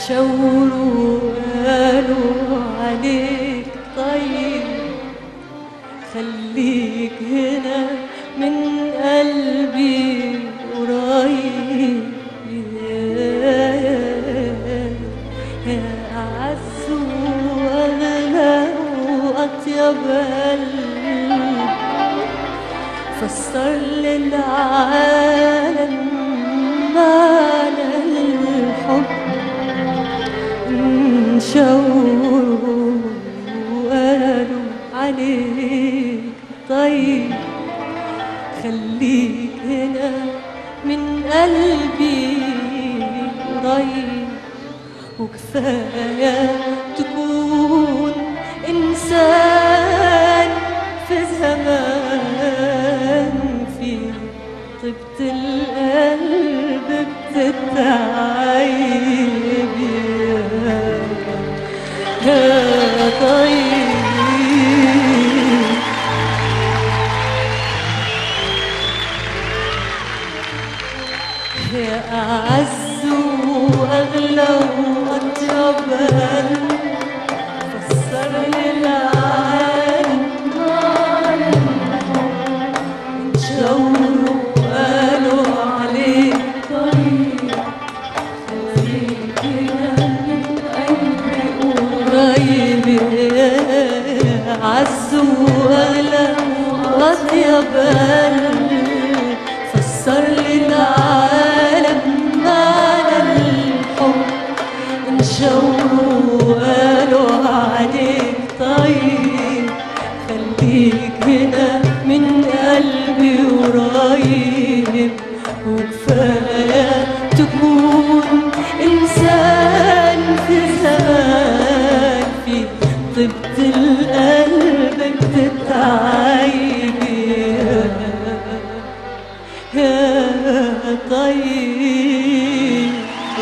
شاوروا قالوا عليك طيب خليك هنا من قلبي قريب يا يا أعز وأغلى وأطيب قلب فسر للعالم معنى الحب انشوروا وقالوا عليك طيب خليك هنا من قلبي قريب وكفاية تكون إنسان في زمان في طيبة القلب بتتعيب يا يا طيب يا أعز وأغلى وأطيب قلب فسر للعالم شاوروا وقالوا عليك طيب خليك هنا من قلبي قريب يا أعز وأغلى وأطيب قلب فسر للعالم معنى الحب انشوروا وقالوا عليك طيب خليك هنا من قلبي قريب وكفاية تكون إنسان في زمان في طيبة القلب بتتعيب يا طيب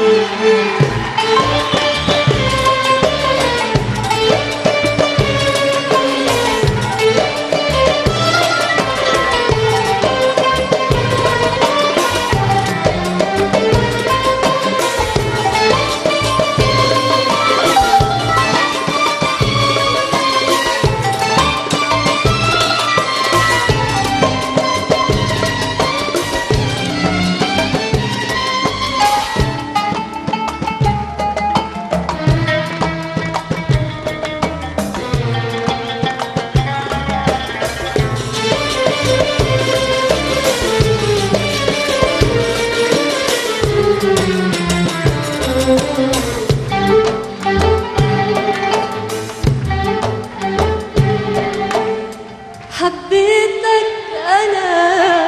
حبيتك أنا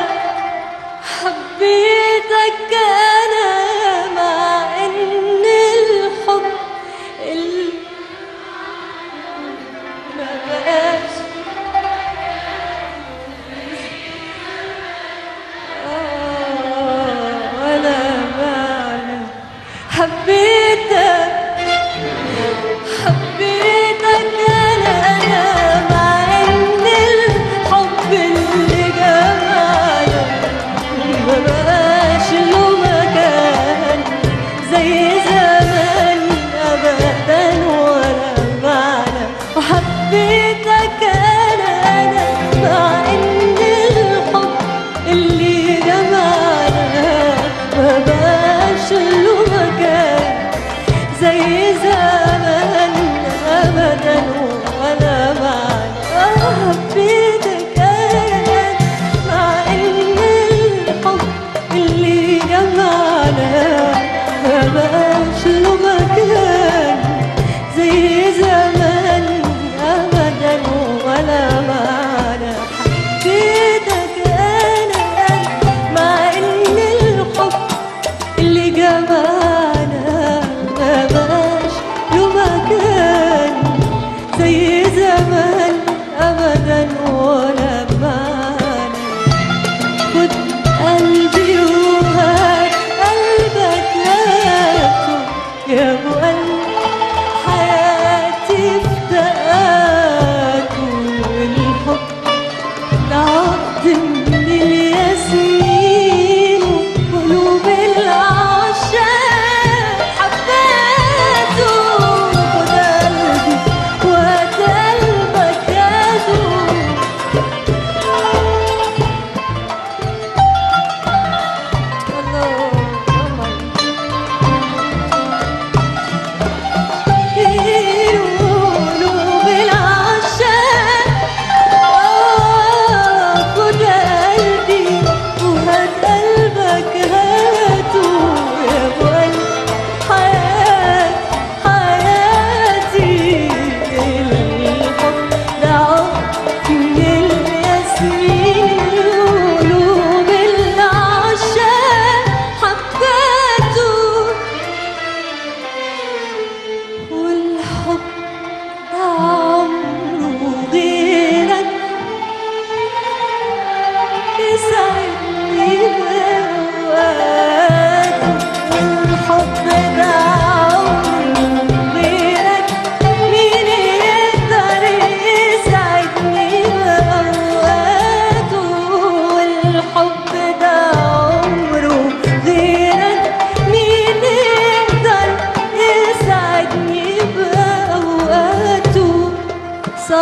حبيتك أنا مع إن الحب ال... ما بقاش آه، ولا معنى حبيتك حبيتك انا انا مع ان الحب اللي جمعنا ما بقاش له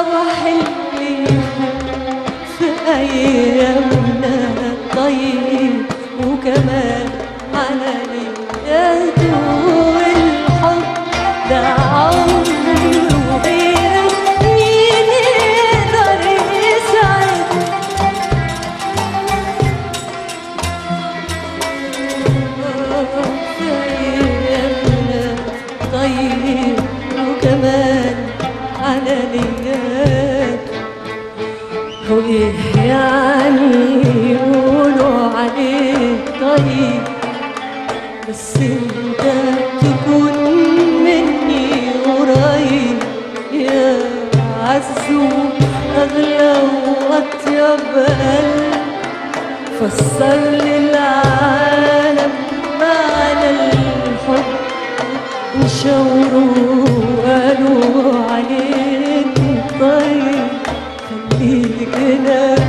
صباح اللي في أيامنا طيب وكمان على نياته والحب ده عمره غير مين يقدر يسعد في أيامنا طيب وكمان على نياته وإيه يعني يقولوا عليه طيب بس انت تكون مني قريب يا عزو أغلى وأطيب قلب فسر للعالم معنى الحب وشاوروا قالوا عليك طيب خليك هنا